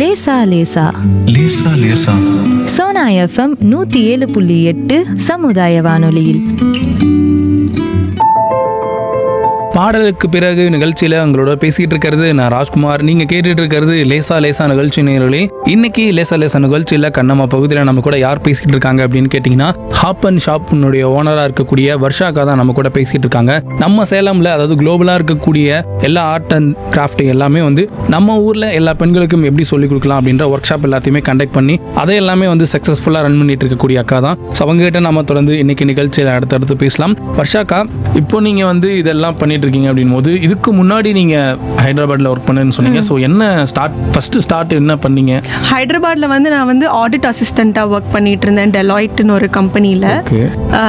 லேசா லேசா லேசா லேசா சோனா எஃப்எம் நூத்தி ஏழு புள்ளி எட்டு சமுதாய வானொலியில் பாடலுக்கு பிறகு நிகழ்ச்சியில உங்களோட பேசிட்டு இருக்கிறது நான் ராஜ்குமார் நீங்க கேட்டுட்டு இருக்கிறது லேசா லேசா நிகழ்ச்சி நேரலே இன்னைக்கு லேசா லேசா நிகழ்ச்சியில கண்ணம்மா பகுதியில் நம்ம கூட யார் பேசிட்டு இருக்காங்க அப்படின்னு கேட்டீங்கன்னா ஹாப் அண்ட் ஷாப்னுடைய ஓனரா இருக்கக்கூடிய வர்ஷாக்கா தான் நம்ம கூட பேசிட்டு இருக்காங்க நம்ம சேலம்ல அதாவது குளோபலா இருக்கக்கூடிய எல்லா ஆர்ட் அண்ட் கிராஃப்ட் எல்லாமே வந்து நம்ம ஊர்ல எல்லா பெண்களுக்கும் எப்படி சொல்லிக் கொடுக்கலாம் அப்படின்ற ஒர்க் ஷாப் எல்லாத்தையுமே கண்டக்ட் பண்ணி அதை எல்லாமே வந்து சக்சஸ்ஃபுல்லா ரன் பண்ணிட்டு இருக்கக்கூடிய அக்கா தான் ஸோ அவங்க கிட்ட நம்ம தொடர்ந்து இன்னைக்கு நிகழ்ச்சியில் அடுத்தடுத்து பேசலாம் வர்ஷாக்கா இப்போ நீங்க வந்து இதெல்லாம் பண்ணிட்டு இருக்கீங்க அப்படின் போது இதுக்கு முன்னாடி நீங்க ஹைதராபாத்ல ஒர்க் பண்ணுன்னு சொன்னீங்க ஸோ என்ன ஸ்டார்ட் ஃபர்ஸ்ட் ஸ்டார்ட் என்ன பண்ணீங்க ஹைதராபாத்ல வந்து நான் வந்து ஆடிட் அசிஸ்டண்ட்டாக ஒர்க் பண்ணிட்டு இருந்தேன் டெலாய்ட்னு ஒரு கம்பெனியில் ஓகே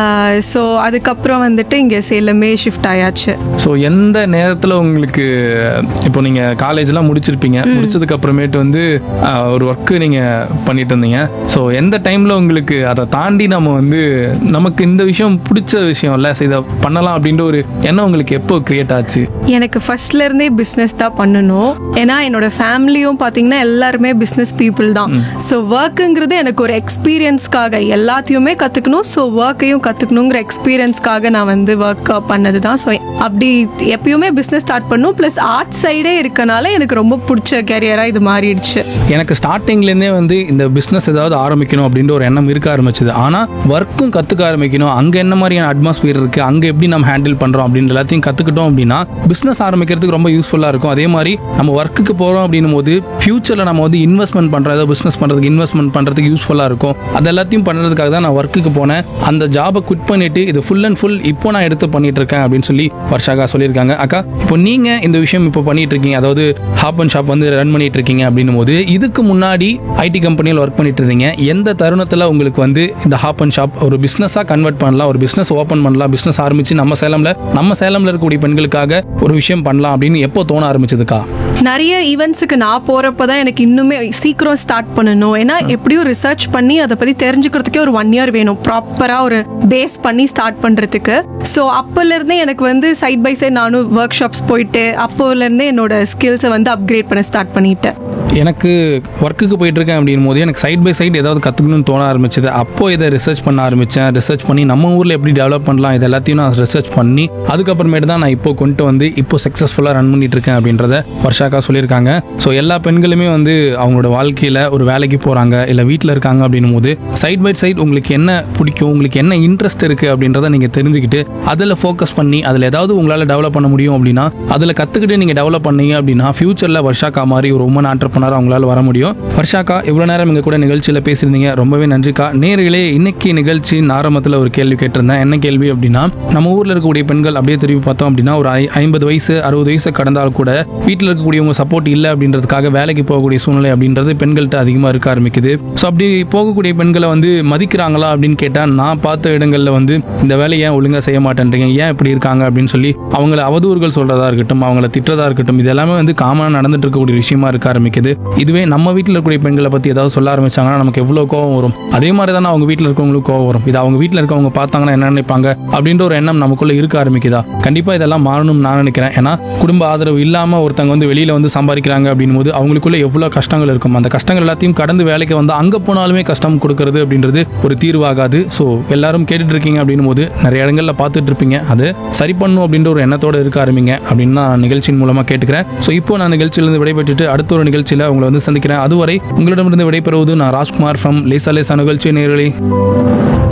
ஸோ அதுக்கப்புறம் வந்துட்டு இங்கே சேலமே ஷிஃப்ட் ஆயாச்சு ஸோ எந்த நேரத்தில் உங்களுக்கு இப்போ நீங்கள் காலேஜ்லாம் முடிச்சிருப்பீங்க முடிச்சதுக்கு அப்புறமேட்டு வந்து ஆஹ், ஒரு ஒர்க்கு நீங்கள் பண்ணிட்டு இருந்தீங்க ஸோ எந்த டைமில் உங்களுக்கு அதை தாண்டி நம்ம வந்து நமக்கு இந்த விஷயம் பிடிச்ச விஷயம் இல்லை இதை பண்ணலாம் அப்படின்ற ஒரு எண்ணம் உங்களுக்கு எப்போ கிரியேட் ஆச்சு எனக்கு ஃபர்ஸ்ட்ல இருந்தே பிஸ்னஸ் தான் பண்ணணும் ஏன்னா என்னோட ஃபேமிலியும் பார்த்தீங்கன்னா எல்லாருமே பிஸ்னஸ் பீப்புள் தான் ஸோ ஒர்க்குங்கிறது எனக்கு ஒரு எக்ஸ்பீரியன்ஸ்க்காக எல்லாத்தையுமே கற்றுக்கணும் ஸோ ஒர்க்கையும் கற்றுக்கணுங்கிற எக்ஸ்பீரியன்ஸ்க்காக நான் வந்து ஒர்க் பண்ணது தான் ஸோ அப்படி எப்பயுமே பிஸ்னஸ் ஸ்டார்ட் பண்ணும் ப்ளஸ் ஆர்ட் சைடே இருக்கனால எனக்கு ரொம்ப பிடிச்ச கேரியராக இது மாறிடுச்சு எனக்கு ஸ்டார்டிங்லேருந்தே வந்து இந்த பிஸ்னஸ் ஏதாவது ஆரம்பிக்கணும் அப்படின்ற ஒரு எண்ணம் இருக்க ஆரம்பிச்சது ஆனால் ஒர்க்கும் கற்றுக்க ஆரம்பிக்கணும் அங்கே என்ன மாதிரியான அட்மாஸ்பியர் இருக்குது அங்கே எப்படி நம்ம ஹேண்டில் பண்ணுறோம் அப்படின்ற எல்லாத்தையும் கற்றுக்கிட்டோம் அப்படின்னா பிஸ்னஸ் ஆரம்பிக்கிறதுக்கு ரொம்ப யூஸ்ஃபுல்லாக இருக்கும் அதே மாதிரி நம்ம ஒர்க்குக்கு போகிறோம் அப்படின்னும் போது ஃபியூச்சரில் நம்ம வந்து இன்வெஸ்ட்மெண்ட் பண்ணுறோம் ஏதோ பிஸ்னஸ் பண்ணுறதுக்கு இன்வெஸ்ட்மெண்ட் பண்ணுறதுக்கு யூஸ்ஃபுல்லாக இருக்கும் அது எல்லாத்தையும் பண்ணுறதுக்காக தான் நான் ஒர்க்குக்கு போனேன் அந்த ஜாபை குவிட் பண்ணிட்டு இது ஃபுல் அண்ட் ஃபுல் இப்போ நான் எடுத்து பண்ணிட்டு இருக்கேன் அப்படின்னு சொல்லி வர்ஷாக்கா சொல்லியிருக்காங்க அக்கா இப்போ நீங்கள் இந்த விஷயம் இப்போ பண்ணிட்டு இருக்கீங்க அதாவது ஹாப் அண்ட் ஷாப் வந்து ரன் பண்ணிட்டு இருக்கீங்க அப்படின்னும் போது இதுக்கு முன்னாடி ஐடி கம்பெனியில் ஒர்க் பண்ணிட்டு இருந்தீங்க எந்த தருணத்தில் உங்களுக்கு வந்து இந்த ஹாப் அண்ட் ஷாப் ஒரு பிஸ்னஸாக கன்வெர்ட் பண்ணலாம் ஒரு பிஸ்னஸ் ஓப்பன் பண்ணலாம் பிஸ்னஸ் ஆரம்பிச்சு நம்ம சேலம்ல நம்ம சேலம்ல இருக்கக்கூடிய பெண்களுக்காக ஒரு விஷயம் பண்ணலாம் அப்படின்னு எப்போ தோண ஆரம்பிச்சதுக்கா நிறைய ஈவெண்ட்ஸுக்கு நான் போகிறப்ப தான் எனக்கு இன்னுமே சீக்கிரம் ஸ்டார்ட் பண்ணணும் ஏன்னா எப்படியும் ரிசர்ச் பண்ணி அதை பற்றி தெரிஞ்சுக்கிறதுக்கே ஒரு ஒன் இயர் வேணும் ப்ராப்பராக ஒரு பேஸ் பண்ணி ஸ்டார்ட் பண்ணுறதுக்கு ஸோ அப்போலேருந்தே எனக்கு வந்து சைட் பை சைட் நானும் ஒர்க் ஷாப்ஸ் போயிட்டு அப்போலேருந்தே என்னோட ஸ்கில்ஸை வந்து அப்கிரேட் பண்ண ஸ்டார்ட் பண்ணிட்டேன் எனக்கு ஒர்க்குக்கு போயிட்டு இருக்கேன் அப்படின் போது எனக்கு சைட் பை சைடு ஏதாவது கற்றுக்கணும்னு தோண ஆரம்பிச்சது அப்போ இதை ரிசர்ச் பண்ண ஆரம்பித்தேன் ரிசர்ச் பண்ணி நம்ம ஊரில் எப்படி டெவலப் பண்ணலாம் இது எல்லாத்தையும் நான் ரிசர்ச் பண்ணி அதுக்கப்புறமேட்டு தான் நான் இப்போ கொண்டு வந்து இப்போ சக்ஸஸ்ஃபுல்லாக ரன் பண்ணிட்டு இருக்கேன் அப்படின்றத வர்ஷாக்கா சொல்லியிருக்காங்க ஸோ எல்லா பெண்களுமே வந்து அவங்களோட வாழ்க்கையில் ஒரு வேலைக்கு போகிறாங்க இல்லை வீட்டில் இருக்காங்க அப்படின்னும் போது சைட் பை சைடு உங்களுக்கு என்ன பிடிக்கும் உங்களுக்கு என்ன இன்ட்ரெஸ்ட் இருக்குது அப்படின்றத நீங்கள் தெரிஞ்சுக்கிட்டு அதில் ஃபோக்கஸ் பண்ணி அதில் ஏதாவது உங்களால் டெவலப் பண்ண முடியும் அப்படின்னா அதில் கற்றுக்கிட்டு நீங்கள் டெவலப் பண்ணீங்க அப்படின்னா ஃபியூச்சரில் வர்ஷாக்கா மாதிரி ஒரு உமன் ஆண்டர்பனர் அவங்களால வர முடியும் வர்ஷாக்கா இவ்வளோ நேரம் எங்கள் கூட நிகழ்ச்சியில் பேசியிருந்தீங்க ரொம்பவே நன்றிக்கா நேர்களே இன்னைக்கு நிகழ்ச்சியின் ஆரம்பத்தில் ஒரு கேள்வி கேட்டிருந்தேன் என்ன கேள்வி அப்படின்னா நம்ம ஊரில் இருக்கக்கூடிய பெண்கள் அப்படியே திரும்பி பார்த்தோம் அப்படின்னா ஒரு ஐ- ஐம்பது வயசு அறுபது வயசு கடந்தால் கூட வீட்டில் இருக்கக்கூடியவங்க சப்போர்ட் இல்லை அப்படின்றதுக்காக வேலைக்கு போகக்கூடிய சூழ்நிலை அப்படின்றது பெண்கள்கிட்ட அதிகமாக இருக்க ஆரம்பிக்குது ஸோ அப்படி போகக்கூடிய பெண்களை வந்து மதிக்கிறாங்களா அப்படின்னு கேட்டால் நான் பார்த்த இடங்களில் வந்து இந்த வேலையை ஏன் ஒழுங்காக செய்ய மாட்டேன்றீங்க ஏன் இப்படி இருக்காங்க அப்படின்னு சொல்லி அவங்கள அவதூறுகள் சொல்றதா இருக்கட்டும் அவங்கள திட்டுறதா இருக்கட்டும் இது எல்லாமே வந்து காமனாக நடந்துட்டு இருக்கக்கூடிய விஷயமா இருக்க ஆரம்பிக்குது இதுவே நம்ம வீட்டில் இருக்கக்கூடிய பெண்களை பற்றி ஏதாவது சொல்ல ஆரம்பிச்சாங்கன்னா நமக்கு எவ்வளோ கோவம் வரும் அதே மாதிரி தானே அவங்க வீட்டில் இருக்கவங்களுக்கு கோவம் வரும் இது அவங்க வீட்டில் இருக்கவங்க பார்த்தாங்கன்னா என்ன நினைப்பாங்க அப்படின்ற ஒரு எண்ணம் நமக்குள்ள இருக்க ஆரம்பிக்குதா கண்டிப்பாக இதெல்லாம் மாறணும்னு நான் நினைக்கிறேன் ஏன்னா குடும்ப ஆதரவு இல்லாமல் ஒருத்தங்க வந்து வெளியில் வந்து சம்பாதிக்கிறாங்க அப்படின் போது அவங்களுக்குள்ள எவ்வளோ கஷ்டங்கள் இருக்கும் அந்த கஷ்டங்கள் எல்லாத்தையும் கடந்து வேலைக்கு வந்து அங்கே போனாலுமே கஷ்டம் கொடுக்கறது அப்படின்றது ஒரு தீர்வாகாது ஸோ எல்லாரும் கேட்டுட்டு இருக்கீங்க அப்படின்னும் போது நிறைய இடங்களில் பார்த்துட்டு இருப்பீங்க அது சரி பண்ணும் அப்படின்ற ஒரு எண்ணத்தோட இருக்க ஆரம்பிங்க அப்படின்னு நான் நிகழ்ச்சியின் மூலமாக கேட்டுக்கிறேன் ஸோ இப்போ நான் நிகழ்ச்சியிலிருந்து விடைபெற்றுட்டு அடுத்த ஒரு நிகழ்ச்சியில் உங்களை வந்து சந்திக்கிறேன் அதுவரை உங்களிடமிருந்து விடைபெறுவது நான் ராஜ்குமார் ஃப்ரம் லேசா லேசா நிகழ்ச்சி நேரலை